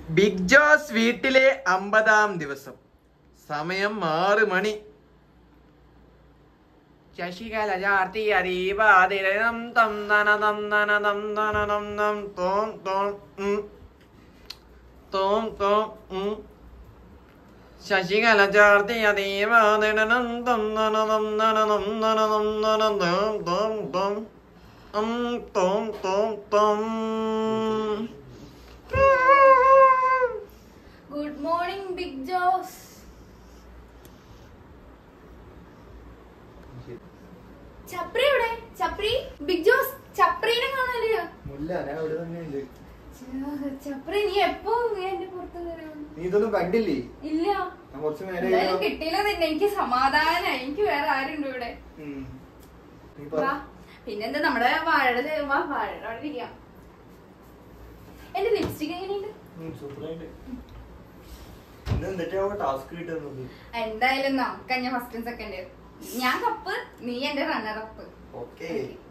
Big Jose വീട്ടിലെ അമ്പതാം ദിവസം സമയം ആറ് മണി ശശികല ചാർത്തി അരീപാതിരം തം തന തം തന തം തന തം തം തോം തോം ഉം. തോം തോം ഉം. ശശികല ചാർത്തി അതീപാതിരം തം തന തം തന തം തന തം തന തോം തോം തോം ഉം തോം തോം തോം ഗുഡ് മോർണിംഗ് ബിഗ് ജോസ് ചപ്രി എവിടെ ചപ്രി ബിഗ് ജോസ് ചപ്രീനെ കാണാനില്ല മുല്ല ഞാൻ ഇവിടെ തന്നെയുണ്ട് ചപ്രി നീ എപ്പോ എന്റെ പുറത്ത് വരും നീ ഇതൊന്നും കണ്ടില്ലേ ഇല്ല ഞാൻ കുറച്ച് നേരം എന്തായാലും ഇരുന്നു. കിട്ടിയില്ല തന്നെ എനിക്ക് സമാധാനായി എനിക്ക് വേറെ ആരുണ്ട് ഇവിടെ ഉം. നീ വാ പറ. പിന്നെന്താ നമ്മുടെ വാഴയുടെ വാ വാഴയുടെ അവിടെ ഇരിക്കാം എന്റെ ലിപ്സ്റ്റിക് എങ്ങനെയുണ്ട് ഉം, സൂപ്പറായിട്ട്. ഇന്ന് എന്നിട്ടാ ടാസ്ക് കിട്ടുന്നത് എന്തായാലും നമുക്കഞ്ഞ ഫസ്റ്റ് സെക്കൻഡ് ഞാൻ കപ്പ് നീ എന്റെ റണ്ണർ അപ്പ് ഓക്കെ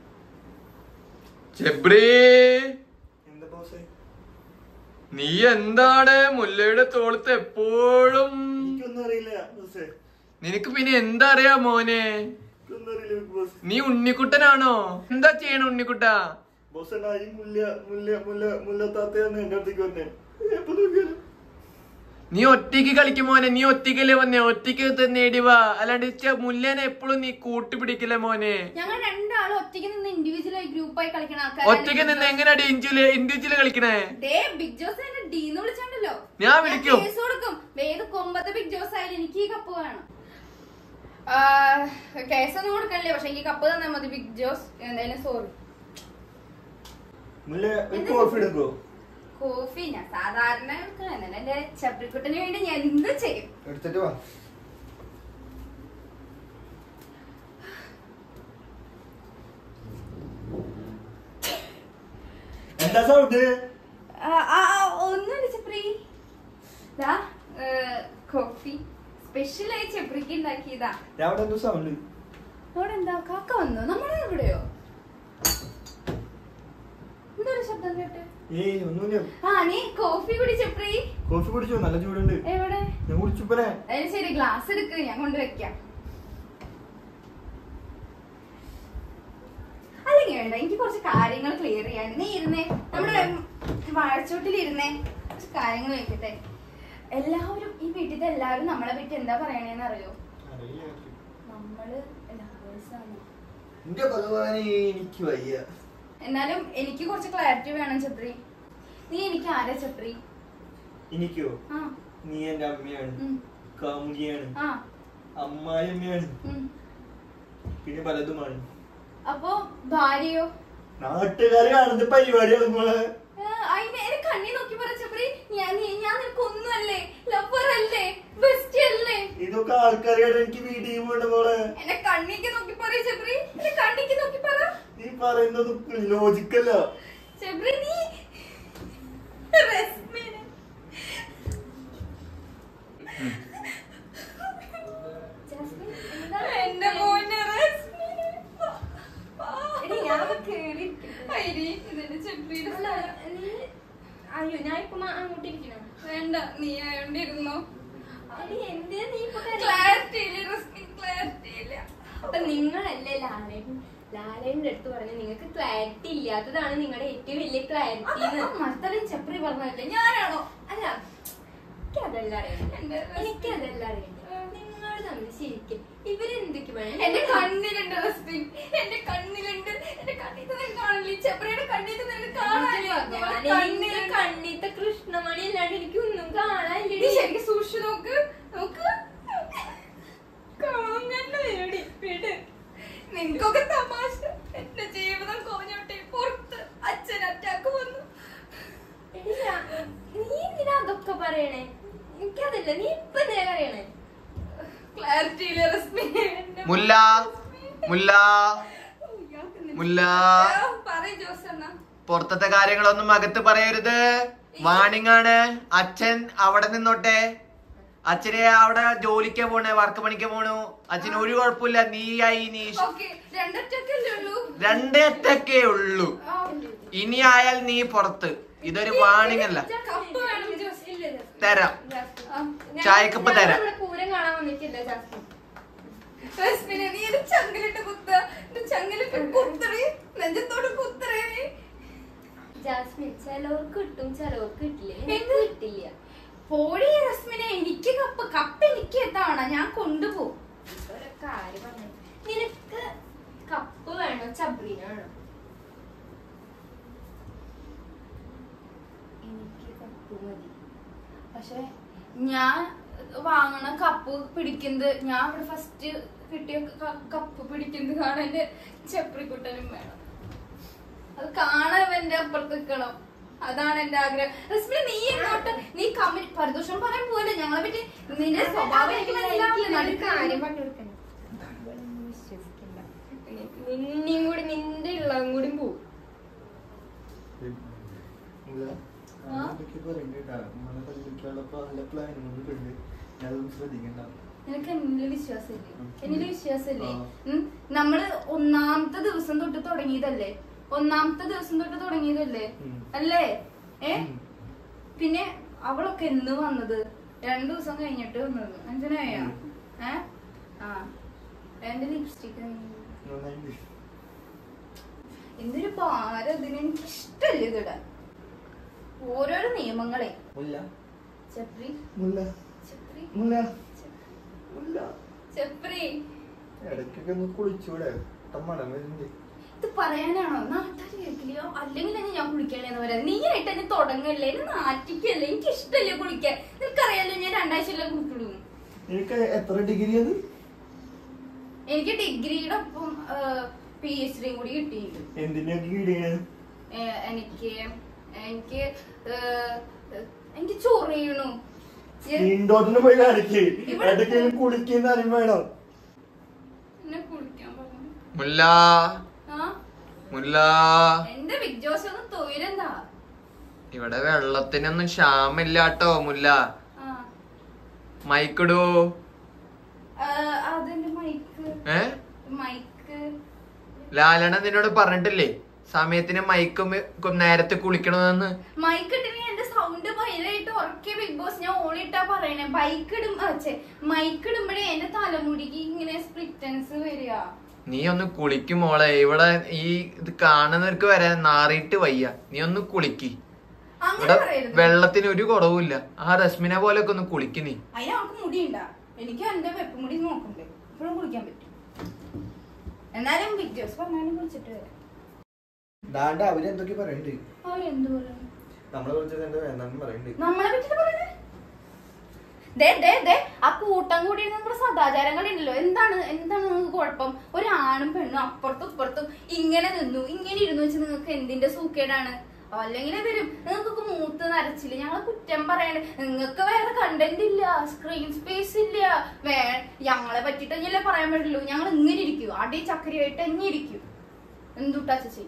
ചെബ്രേ എന്താ ബോസ് നീ എന്താണ് മുല്ലയുടെ തോളത്ത് എപ്പോഴും എനിക്കൊന്നും അറിയില്ല ബോസ് നിനക്ക് പിന്നെ എന്താ അറിയാ മോനെ എനിക്കൊന്നും അറിയില്ല ബിഗ് ബോസ് നീ ഉണ്ണിക്കുട്ടനാണോ എന്താ ചെയ്യണ ഉണ്ണിക്കുട്ട ബോസ് എന്നാ ഈ മുല്ല മുല്ല മുല്ല മുല്ല താത്തയാണ് എന്റെ അടുത്തേക്ക് വന്നേ എപ്പോ നോക്കിയാലും നീ ഒറ്റയ്ക്ക് കളിക്കും മോനെ നീ ഒറ്റയ്ക്കല്ലേ വന്നേ ഒറ്റയ്ക്ക് നേടി വാ അല്ലാണ്ട് ചെ- മുല്ലേനെ എപ്പോഴും നീ കൂട്ടി മോനെ ഞങ്ങൾ രണ്ടാളും ഒറ്റയ്ക്ക് നിന്ന് ഇൻഡിവിജ്വൽ ആയി ഗ്രൂപ്പായി കളിക്കണ ഒറ്റയ്ക്ക് നിന്ന് എങ്ങനെയാ ഇഞ്ചില് ഇൻഡിവിജ്വല് കളിക്കണേ ഡേ ബിഗ് ജോസ് എന്നെ ഡീന്ന് വിളിച്ചോണ്ടല്ലോ ഞാൻ വിളിക്കും. കേസ് കൊടുക്കും ഏത് കൊമ്പത്തെ ബിഗ് ജോസ് ആയാലും എനിക്ക് ഈ കപ്പ് വേണം ആ, കേസൊന്നും കൊടുക്കണില്ലേ പക്ഷെ എനിക്ക് കപ്പ് തന്നാ മതി ബിഗ് ജോസ് എന്തായാലും സോറി മുല്ല ഒരു കോഫി എടുക്കോ കോഫി ഞാൻ സാധാരണ എടുക്കണം. എന്നാലും എന്റെ ചപ്രിക്കുട്ടന് വേണ്ടി ഞാൻ എന്ത് ചെയ്യും എടുത്തിട്ട് വാ എന്താ സൗണ്ട് ആ, ആ, ആ, ഒന്നുമില്ല ചപ്രി ദാ ഏ, കോഫി സ്പെഷ്യലായി ചപ്രിക്ക് ഉണ്ടാക്കിയതാ ഞാൻ അവിടെ എന്തോ സൗണ്ട് അവിടെ എന്താ കാക്ക വന്നു നമ്മുടെ ഇവിടെയോ എന്തൊരു ശബ്ദം കേട്ട് ഏയ് ഒന്നുമില്ല ആ നീ കോഫി കുടി ചപ്രി കോഫി കുടിച്ചോ നല്ല ചൂടുണ്ട് എവിടെ ഞാൻ കുടിച്ചുപ്പനെ അതിന് ശരി ഗ്ലാസ് എടുക്ക് ഞാൻ കൊണ്ട് വെക്കാം അല്ലെങ്കിൽ വേണ്ട എനിക്ക് കുറച്ച് കാര്യങ്ങൾ ക്ലിയർ ചെയ്യാൻ നീ ഇരുന്നേ നമ്മുടെ വാഴച്ചോട്ടിൽ ഇരുന്നേ കുറച്ച് കാര്യങ്ങൾ വെക്കട്ടെ എല്ലാവരും ഈ വീട്ടിലത്തെ എല്ലാവരും നമ്മളെ പറ്റി എന്താ പറയണേന്ന് അറിയോ നമ്മള് lovers ആണ് എന്റെ ഭഗവാനെ എനിക്ക് വയ്യ എന്നാലും എനിക്ക് കുറച്ച് ക്ലാരിറ്റി വേണം ചപ്രി നീ എനിക്ക് ആരാ ചപ്രി എനിക്കോ ആ നീ എന്റെ അമ്മയാണ് ഉം, കാമുകിയാണ് ആ അമ്മായിയമ്മയാണ് ഉം. പിന്നെ പലതുമാണ് അപ്പൊ ഭാര്യയോ നാട്ടുകാർ കാണുന്ന പരിപാടിയാണ് നമ്മളെ ആ, അയിന് എന്നെ കണ്ണി നോക്കി പറ ചപ്രി ഞാൻ നീ- ഞാൻ നിനക്ക് ഒന്നുമല്ലേ ലവർ അല്ലേ ബെസ്റ്റ് അല്ലേ ഇതൊക്കെ ആൾക്കാർ എനിക്ക് വീഡിയോ വേണ്ട മോളെ എന്നെ കണ്ണിക്ക് നോക്കി പറ ചപ്രി എന്നെ കണ്ണിക്ക് നോക്കി പറ നീ പറയുന്നത് ലോജിക്കല്ല ചപ്രി നീ റസ്മിനെ. ജാസ്മിൻ, എന്താണ്? എന്റെ മോനെ റസ്മിനെ. എടി, ഞാനൊന്ന് കേറിയിരിക്കട്ടെ. ഐരി, ഇതെന്റെ ചപ്രിയുടെ അല്ല, സ്ഥലം. നീ- അയ്യോ ഞാൻ ഇപ്പൊ മാ- അങ്ങോട്ട് ഇരിക്കണം വേണ്ട നീ ആയോണ്ടിരുന്നോ എടി എന്തിനാ നീ ഇപ്പൊ കരയുന്നെ? ക്ലാരിറ്റി ഇല്ല റസ്മിൻ ക്ലാരിറ്റി ഇല്ല അപ്പൊ നിങ്ങളല്ലേ ലാലേട്ടൻ ലാലേട്ടന്റെ അടുത്ത് പറഞ്ഞു നിങ്ങൾക്ക് ക്ലാരിറ്റി ഇല്ലാത്തതാണ് നിങ്ങളുടെ ഏറ്റവും വലിയ ക്ലാരിറ്റി മർത്തലും ചപ്രി പറഞ്ഞല്ലേ ഞാനാണോ അല്ല എനിക്കതല്ല അറിയണ്ട എന്റെ രസം. എനിക്കതല്ല അറിയണ്ട നിങ്ങൾ തമ്മിൽ ശരിക്കും ഇവരെന്തൊക്കെ എന്റെ കണ്ണിലുണ്ട് റസ്മിൻ എന്റെ കണ്ണിലുണ്ട് എന്റെ കണ്ണിൽ നിന്ന് കാണില്ല ചപ്രിയുടെ കണ്ണിൽ നിന്ന് നിനക്ക് കാണാനില്ല ഭഗവാനെ, നിന്റെ കണ്ണിത്തെ കൃഷ്ണമണി അല്ലാണ്ട് എനിക്ക് ഒന്നും നീ കാണാനില്ല ശരിക്കും സൂക്ഷിച്ചു നോക്ക് നോക്ക് കാണുന്നല്ലേ എടി, വിട്. നിനക്കൊക്കെ തമാശ എന്റെ ജീവിതം കോഞ്ഞോട്ടെ പുറത്ത് അച്ഛൻ അറ്റാക്ക് വന്നു എടി, ഞാൻ- നീ എന്തിനാ അതൊക്കെ പറയണേ എനിക്കതല്ല നീ ഇപ്പൊ എന്തിനാ പറയണേ ക്ലാരിറ്റി ഇല്ല റസ്മിൻ എന്റെ മുല്ല മുല്ല മുല്ല പറയും ജോസ് എന്നാ പുറത്തത്തെ കാര്യങ്ങളൊന്നും അകത്ത് പറയരുത് വാണിംഗ് ആണ് അച്ഛൻ അവിടെ നിന്നോട്ടെ അച്ഛനെ അവിടെ ജോലിക്ക് പോണേ വർക്ക് പണിക്ക് പോണു അച്ഛന് ഒരു കുഴപ്പമില്ല നീയായി നീ ഓക്കെ രണ്ടൊറ്റക്കല്ലേ ഉള്ളൂ രണ്ടേറ്റൊക്കെ ഉള്ളൂ ആ, ഇനി ആയാൽ നീ പുറത്ത് ഇതൊരു വാണിംഗ് അല്ല കപ്പ് വേണം ജോസ് തരാം ജാസ്മിൻ. ആ, ഞാൻ- ചായക്കപ്പ് ഞാൻ തരാം. ഇവിടെ പൂരം കാണാൻ വന്നിട്ടില്ല ജാസ്മിൻ റസ്മിനെ നീ എന്റെ ചങ്കിലിട്ട് കുത്ത എന്റെ ചങ്കിലിട്ട് കുത്തറേ നെഞ്ചത്തോട് കുത്തറേ ജാസ്മിൻ ചിലവർക്ക് കിട്ടും ചിലവർക്ക് കിട്ടില്ല എന്ത്? എനിക്ക് കിട്ടില്ല പോടി റസ്മിനെ എനിക്ക് കപ്പ് കപ്പ് എനിക്ക് എത്താണ് ഞാൻ കൊണ്ടുപോകും ഒരു കാര്യം പറഞ്ഞു നിനക്ക് കപ്പ് വേണോ ചബ്രീന വേണോ എനിക്ക് കപ്പ് മതി പക്ഷെ ഞാൻ വാങ്ങണ കപ്പ് പിടിക്കുന്നത് ഞാൻ ഇവിടെ ഫസ്റ്റ് കിട്ടിയ ക- കപ്പ് പിടിക്കുന്നത് കാണാൻ എന്റെ ചെപ്രിക്കുട്ടനും വേണം അത് കാണാൻ എന്റെ അപ്പുറത്ത് നിൽക്കണം അതാണ് എന്റെ ആഗ്രഹം റസ്മിന നീ ഇങ്ങോട്ട് നീ കമ്പനി പരിദോഷം പറയാൻ പോലെ ഞങ്ങളെ പറ്റി നിന്റെ സ്വഭാവം എനിക്ക് മനസ്സിലാവില്ല ഒരു നടുക്ക് കാര്യം പറഞ്ഞു കൊടുക്കണം വിശ്വസിക്കണ്ട നിന്നെയും കൂടി നിന്റെ ഉള്ളതും കൂടി പോവും മുല്ല ആ? അതൊക്കെ പറയണ്ടേട്ടാ നമ്മളെ തല്ലിക്കാനുള്ള പല പ്ലാനുകളുണ്ട് ഞാനതൊന്നും ശ്രദ്ധിക്കണ്ട നിനക്ക് എന്നില് വിശ്വാസമില്ലേ ഉം. എന്നില് വിശ്വാസമില്ലേ ആ. ഉം? നമ്മള് ഒന്നാമത്തെ ദിവസം തൊട്ട് തുടങ്ങിയതല്ലേ ഒന്നാമത്തെ ദിവസം തൊട്ട് തുടങ്ങിയതല്ലേ ഉം. അല്ലേ ഏ ഉം. പിന്നെ അവളൊക്കെ എന്ന് വന്നത് രണ്ടു ദിവസം കഴിഞ്ഞിട്ട് വന്നത് അഞ്ചനായ ഉം. ഏ ആ എന്റെ ലിപ്സ്റ്റിക് നന്നായി എന്തൊരു ഭാരം ഇതിന് എനിക്ക് ഇഷ്ടല്ല ഇതിടാൻ ഓരോരോ നിയമങ്ങളെ മുല്ല ചെപ്രി മുല്ല ചെപ്രി മുല്ല ചെപ്രി, മുല്ല ചെപ്രി ഇടയ്ക്കൊക്കെ ഒന്ന് കുളിച്ചൂടെ മണം വരുന്നുണ്ട് ഇത് പറയാനാണോ നാട്ടുകാർ കേൾക്കില്ലയോ അല്ലെങ്കിൽ തന്നെ ഞാൻ കുളിക്കണേന്ന് പറയാം നീ ആയിട്ട് എന്നെ തുടങ്ങല്ലേ എന്നെ നാറ്റിക്കല്ലേ എനിക്ക് ഇഷ്ടല്ലേ കുളിക്കാൻ നിനക്കറിയാലോ ഞാൻ രണ്ടാഴ്ചയല്ലേ കുളിക്കുള്ളൂ നിനക്ക് എത്ര ഡിഗ്രി അത് എനിക്ക് ഡിഗ്രിയുടെ ഒപ്പം പി എച്ച് ഡിയും കൂടി കിട്ടിയിട്ടുണ്ട് എന്തിനൊക്കെ കിടിയാണ് ഏഹ് എനിക്ക് എനിക്ക് ഏഹ്, എനിക്ക് ചൊറിയണു നീണ്ടോട്ടിന് പോയി കാണിക്ക് ഇവിടെ- ഇടയ്ക്ക് കുളിക്കുന്ന അറിവ് വേണം എന്നെ കുളിക്കാൻ പറഞ്ഞു മുല്ല ആ മുല്ല എന്റെ ബിഗ് ജോസ് ഒന്ന് തൊഴിലെന്താ ഇവിടെ വെള്ളത്തിനൊന്നും ക്ഷാമില്ലാട്ടോ മുല്ല ആ മൈക്കിടൂ ഏഹ്, അതെന്റെ മൈക്ക് ഏ മൈക്ക് ലാലണ നിന്നോട് പറഞ്ഞിട്ടില്ലേ സമയത്തിന് മൈക്കും കൊ- നേരത്തെ കുളിക്കണമെന്ന് മൈക്ക് ഇട്ടില്ലെങ്കിൽ എന്റെ സൗണ്ട് ഭയങ്കരമായിട്ട് ഉറക്കെ ബിഗ് ബോസ് ഞാൻ ഓളിട്ടാ പറയണേ ബൈക്ക് ഇടും മൈക്ക് ഇടുമ്പോഴേ എന്റെ തലമുടിക്ക് ഇങ്ങനെ സ്പ്ലിറ്റൻസ് വരിക നീ ഒന്ന് കുളിക്കും മോളെ ഇവിടെ ഈ ഇത് കാണുന്നവർക്ക് വരെ നാറിയിട്ട് വയ്യ നീ ഒന്ന് കുളിക്ക് അങ്ങനെ ഇവിടെ പറയരുത് വെള്ളത്തിന് ഒരു കുറവുമില്ല ആ റസ്മിനെ പോലെയൊക്കെ ഒന്ന് കുളിക്ക് നീ അതിന് അവൾക്ക് മുടി ഉണ്ടാ എനിക്ക് എന്റെ വെപ്പുമുടി നോക്കണ്ടേ ഇപ്പോഴും കുളിക്കാൻ പറ്റും എന്നാലും ബിഗ് ജോസ് പറഞ്ഞാലും കുളിച്ചിട്ട് വരാം ദാണ്ട അവരെന്തൊക്കെ പറയണ്ട് അവരെന്ത് പറയും നമ്മളെ കുറിച്ച് എന്താ വേണ്ടെന്ന് പറയണ്ട് നമ്മളെ പറ്റിട്ട് പറയണേ ദേ ദേ ദേ ആ കൂട്ടം കൂടി നമ്മുടെ സദാചാരങ്ങൾ ഉണ്ടല്ലോ എന്താണ് എന്താണ് നിങ്ങൾക്ക് കുഴപ്പം ഒരാണും പെണ്ണും അപ്പുറത്തും ഇപ്പുറത്തും ഇങ്ങനെ നിന്നു ഇങ്ങനെ ഇരുന്നു വെച്ച് നിങ്ങൾക്ക് എന്തിന്റെ സൂക്കേടാണ് അല്ലെങ്കിൽ വരും നിങ്ങൾക്കൊക്കെ മൂത്ത് നരച്ചില്ല ഞങ്ങളെ കുറ്റം പറയണ നിങ്ങൾക്ക് വേറെ കണ്ടന്റ് ഇല്ല സ്ക്രീൻ സ്പേസ് ഇല്ല വേ ഞങ്ങളെ പറ്റിട്ട് തന്നെയല്ലേ പറയാൻ പറ്റുള്ളൂ ഞങ്ങൾ ഇങ്ങനെ ഇരിക്കും അടി ചക്കരയായിട്ട് തന്നെ ഇരിക്കും എന്തുട്ടാ ചേച്ചി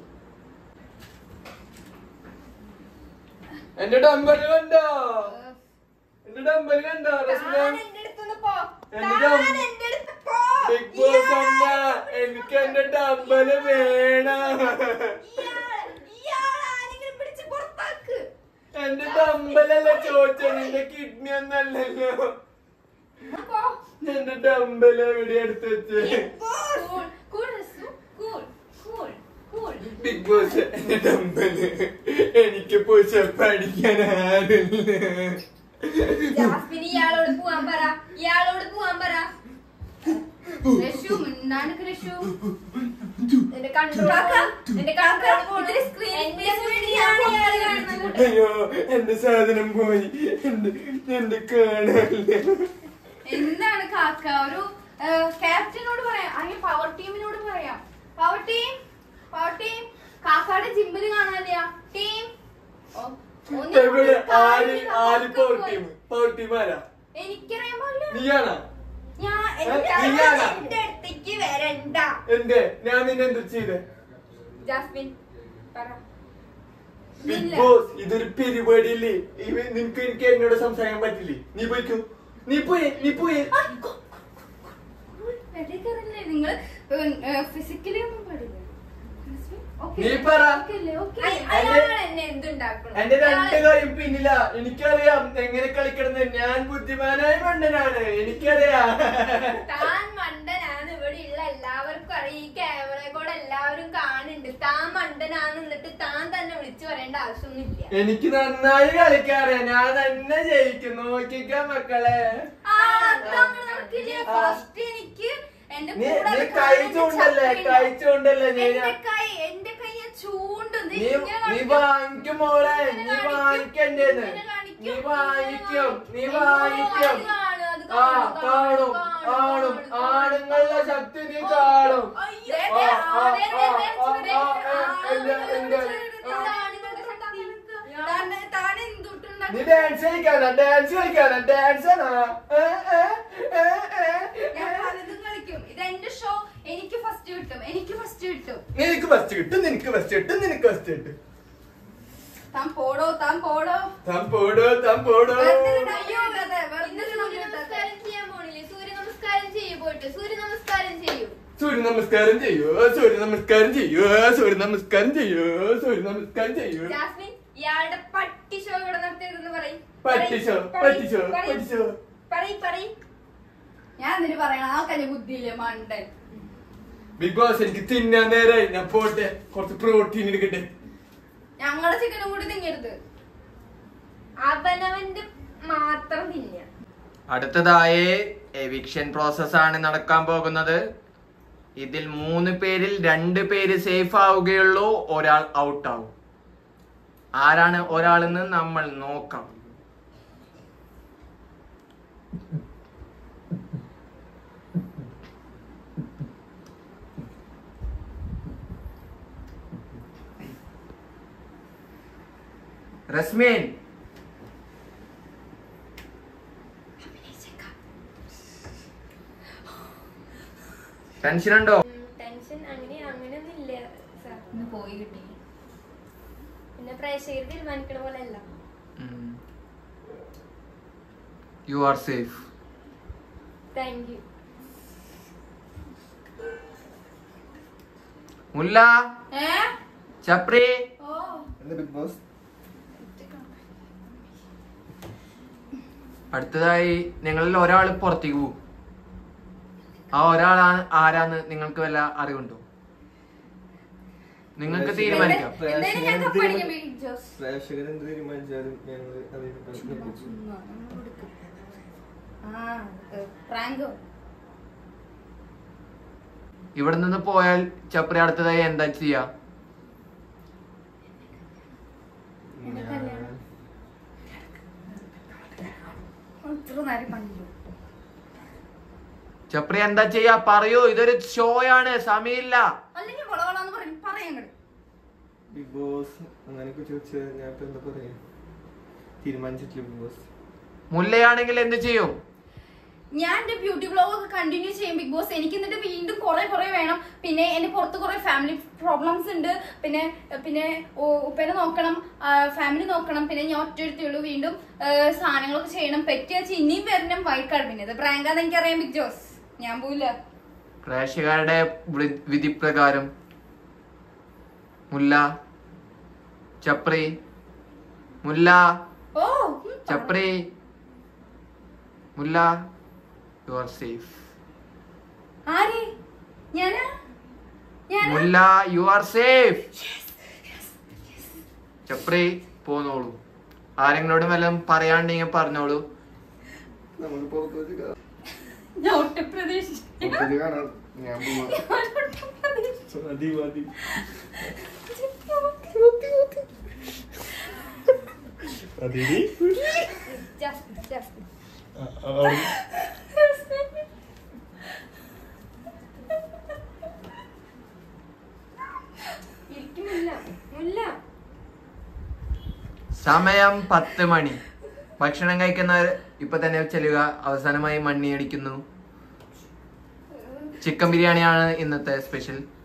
എന്റെ ഡമ്പൽ കണ്ടോ എന്റെ ഡമ്പൽ കണ്ടോ താൻ എന്റെ അടുത്തുനിന്ന് പോ. എന്റെ താൻ ഡം- എന്റെ അടുത്ത് പോ. ബിഗ് ബോസ് അമ്മ ഇയാളെ എനിക്ക് എന്റെ ഡമ്പല് വേണം ഇയാളെ- ഇയാളെ ആരെങ്കിലും പിടിച്ച് പുറത്താക്ക്. എന്റെ ഡമ്പലല്ല ചോദിച്ചത് എന്റെ കിഡ്നി ഒന്നല്ലല്ലോ പോ. എന്റെ ഡമ്പൽ എവിടെ എടുത്ത് വെച്ച് പോ. Cool, cool, Risu. Cool, cool, cool. Bigg Boss എന്റെ ഡമ്പല് എനിക്ക് പുഷപ്പ് അടിക്കാൻ ആരില്ല ജാസ്മിൻ ഇയാളോട് പോവാൻ പറ ഇയാളോട് പോവാൻ പറ രശു, മിണ്ടാണ്ടിക്ക് രശു. എന്റെ കൺട്രോൾ കാക്ക, എന്റെ കാക്ക, കൺട്രോൾ ഇതില് screen എന്റെ space വേണ്ടിയാണ് ഇയാള് കാണുന്നത് അയ്യോ എന്റെ സാധനം പോയി എന്റെ എന്റെ കാണാനില്ല എന്താണ് കാക്ക ഒരു ക്യാപ്റ്റനോട് പറയാം അല്ലെങ്കിൽ പവർ ടീമിനോട് പറയാം പവർ ടീം പവർ ടീം കാക്കയുടെ ജിമ്മിൽ കാണാനില്ല ടീം ഓ, ഒന്ന് ഇവിടെ ആര് കാലിന് ആര് പവർ കാക്ക ടീം പവർ ടീം ആരാ എനിക്കറിയാൻ പാടില്ല നീയാണാ ഞാൻ ഏ, എന്റെ നീയാണോ? എന്റെ അടുത്തേക്ക് വരണ്ട എന്തേ ഞാൻ നിന്നെ എന്ത് ചെയ്ത് ജാസ്മിൻ പറ ബിഗ് ഇല്ല. ബോസ് ഇതൊരു പരിപാടിയല്ലേ ഇവ നിനക്ക് എനിക്ക് എന്നോട് സംസാരിക്കാൻ പറ്റില്ലേ നീ പോയിക്കോ നീ പോയേ നീ പോയേ വെറുതെ കയറില്ലേ നിങ്ങൾ ഫിസിക്കലി ഒന്നും പാടില്ല Okay. നീ പറ Okay അല്ലേ? Okay അയ- അല്ലേ? അയാൾ എന്നെ എന്തുണ്ടാക്കണം എന്റെ രണ്ട് കൈയും പിന്നില്ല എനിക്കറിയാം എങ്ങനെ കളിക്കണമെന്ന് ഞാൻ ബുദ്ധിമാനായ മണ്ടനാണ് എനിക്കറിയാം താൻ മണ്ടനാണ് ഇവിടെ ഉള്ള എല്ലാവർക്കും അറിയാം ഈ ക്യാമറ കൂടെ എല്ലാവരും കാണുന്നുണ്ട് താൻ മണ്ടനാന്ന് എന്നിട്ട് താൻ തന്നെ വിളിച്ചു പറയേണ്ട ആവശ്യമൊന്നുമില്ല എനിക്ക് നന്നായി കളിക്കാറിയാം ഞാൻ തന്നെ ജയിക്കും നോക്കിക്ക മക്കളെ ആ, അതങ്ങനെ നടക്കില്ല. First എനിക്ക് എന്റെ നീ കൂടെ നീ അത് കൈ കാണാൻ ചൂണ്ടല്ലേ ചക്കയില്ല. കൈ ചൂണ്ടല്ലേ നീ എന്റെ കൈ എന്റെ കൈ ചൂണ്ടും ദേ നീ ഇങ്ങനെ നീ കാണിക്കും. വാങ്ങിക്കും മോളെ ഇങ്ങനെ നീ കാണിക്കും. വാങ്ങിക്കണ്ടേന്ന് ഇങ്ങനെ കാണിക്കും. നീ വാങ്ങിക്കും നീ അയ്യോ, വാങ്ങിക്കും അത് കാണും, അത് ആ കാണും, കാണും കാണും, കാണും കാണും, ആണുങ്ങളുടെ ശക്തി നീ കാണും അയ്യോ, ആ, ദേ, ആ, ആ, ദേ, ദേ, ദേ, ആ, ദേ, ആ, ആ, ആ, എന്ത്, എന്ത്? താൻ ആണുങ്ങളുടെ ശക്തി. താൻ- താൻ എന്തുട്ടുണ്ടാക്കും? നീ ഡാൻസ് കളിക്കാനാ ഡാൻസ് കളിക്കാനാ ഡാൻസ് ആണോ ഏ, ഏ, ഏ, ഏ, ഞാൻ ഏ. പലതും കളിക്കും ഇത് എന്റെ ഷോ എനിക്ക് ഫസ്റ്റ് കിട്ടും എനിക്ക് ഫസ്റ്റ് കിട്ടും നിനക്ക് ഫസ്റ്റ് കിട്ടും നിനക്ക് ഫസ്റ്റ് കിട്ടും നിനക്ക് ഫസ്റ്റ് കിട്ടും താൻ പോടോ താൻ പോടോ താൻ പോടോ താൻ പോടോ വെറുതെ ഒരു dialogue അതെ, വെറുതെ ഇന്ന് ഒരു സൂര്യ dialogue അതെ. നമസ്കാരം ചെയ്യാൻ പോണില്ലേ സൂര്യ നമസ്കാരം ചെയ്യൂ പോയിട്ട് സൂര്യ നമസ്കാരം ചെയ്യൂ സൂര്യ നമസ്കാരം ചെയ്യോ സൂര്യ നമസ്കാരം ചെയ്യോ സൂര്യ നമസ്കാരം ചെയ്യോ സൂര്യ നമസ്കാരം ചെയ്യോ ജാസ്മിൻ ഇയാളുടെ പട്ടി ഷോ ഇവിടെ നടത്തിയതെന്ന് പറയും പട്ടി ഷോ, പട്ടി ഷോ, പട്ടി ഷോ. പറയും പറയും ഞാൻ എന്തിനു പറയണം ആ കല്ല് ബുദ്ധിയില്ലേ മണ്ടൻ ബിഗ് ബോസ് എനിക്ക് തിന്നാൻ നേരായി ഞാൻ പോട്ടെ കുറച്ച് പ്രോട്ടീൻ എടുക്കട്ടെ ഞങ്ങളുടെ ചിക്കനും കൂടി തിങ്ങരുത് അവനവന്റെ മാത്രം തിന്നുക അടുത്തതായി എവിക്ഷൻ പ്രോസസ് ആണ് നടക്കാൻ പോകുന്നത് ഇതിൽ മൂന്ന് പേരിൽ രണ്ട് പേര് സേഫ് ആവുകയുള്ളൂ ഒരാൾ ഔട്ട് ആവും ആരാണ് ഒരാളെന്ന് നമ്മൾ നോക്കാം റസ്മീൻ ടെൻഷൻ ഉണ്ടോ ടെൻഷൻ അങ്ങനെ അങ്ങനെയൊന്നും ഇല്ല സാർ ഇന്ന് പോയി കിട്ടി പിന്നെ പ്രേക്ഷകർ തീരുമാനിക്കണ പോലെ അല്ല you are safe thank you Mulla ഏ ചപ്രി ഓ എന്താ ബിഗ് ബോസ് അടുത്തതായി നിങ്ങളിൽ ഒരാൾ പുറത്തേക്ക് പോകും ആ ഒരാളാണ് ആരാന്ന് നിങ്ങൾക്ക് വല്ല അറിവുണ്ടോ നിങ്ങൾക്ക് തീരുമാനിക്കാം എന്തായാലും ഞാൻ കപ്പടിക്കും ബിഗ് ജോസ് പ്രേക്ഷകർ എന്ത് തീരുമാനിച്ചാലും ഞങ്ങൾ അതിന് ആ പ്രാങ്കോ ഇവിടെ നിന്ന് പോയാൽ ചപ്രി അടുത്തതായി എന്താ ചെയ്യാ ഇത്ര നേരം കണ്ടു ചപ്രി എന്താ ചെയ്യാ പറയൂ ഇതൊരു ഷോ ആണ് സമയമില്ല അല്ലെങ്കിൽ വളവളാന്ന് പറയും പറയങ്ങട് ബിഗ് ബോസ് അങ്ങനെയൊക്കെ ചോദിച്ചാൽ ഞാൻ ഇപ്പൊ എന്താ പറയാ തീരുമാനിച്ചിട്ടില്ല ബിഗ് ബോസ് മുല്ലയാണെങ്കിൽ എന്ത് ചെയ്യും ഞാൻ എന്റെ ബ്യൂട്ടി ബ്ലോഗ് ഒക്കെ കണ്ടിന്യൂ ചെയ്യും ബിഗ് ബോസ് എനിക്ക് എന്നിട്ട് വീണ്ടും കുറെ കുറെ വേണം പിന്നെ എന്റെ പുറത്ത് കുറെ ഫാമിലി പ്രോബ്ലംസ് ഉണ്ട് പിന്നെ പിന്നെ ഉ- ഉപ്പനെ നോക്കണം ഫാമിലി നോക്കണം പിന്നെ ഞാൻ ഒറ്റയെടുത്തുള്ളൂ വീണ്ടും ആ, സാധനങ്ങളൊക്കെ ചെയ്യണം പറ്റിയ ഇനിയും വരണം വൈകാട് പിന്നെ ഇത് പ്രാങ്കാന്ന് എനിക്കറിയാം ബിഗ് ജോസ് ഞാൻ പോയില്ല പ്രേക്ഷകരുടെ വി- വിധിപ്രകാരം മുല്ല ചപ്രി മുല്ല ഓ ഉം, ചപ്രി മുല്ല യു ആർ സേഫ് ആര് ഞാനാ ഞാനാ മുല്ല യു ആർ സേഫ് ചപ്രി പോന്നോളൂ ആരെങ്കിലോടും വല്ലതും പറയാണ്ടെങ്കിൽ പറഞ്ഞോളൂ നമുക്ക് പുറത്ത് വെച്ച് കാണാം. ഞാൻ ഒട്ടും പ്രതീക്ഷിച്ചു പുറത്ത് വെച്ച് കാണാം ഞാൻ പോവാ ഞാൻ ഒട്ടും പ്രതീക്ഷിച്ചു മതി മതി അതിരി ജസ്റ്റ് ജസ്റ്റ് ഇരിക്കുന്നില്ല മുല്ല സമയം പത്ത് മണി ഭക്ഷണം കഴിക്കുന്നവർ ഇപ്പൊ തന്നെ ചെല്ലുക അവസാനമായി മണ്ണി അടിക്കുന്നു ചിക്കൻ ബിരിയാണിയാണ് ഇന്നത്തെ സ്പെഷ്യൽ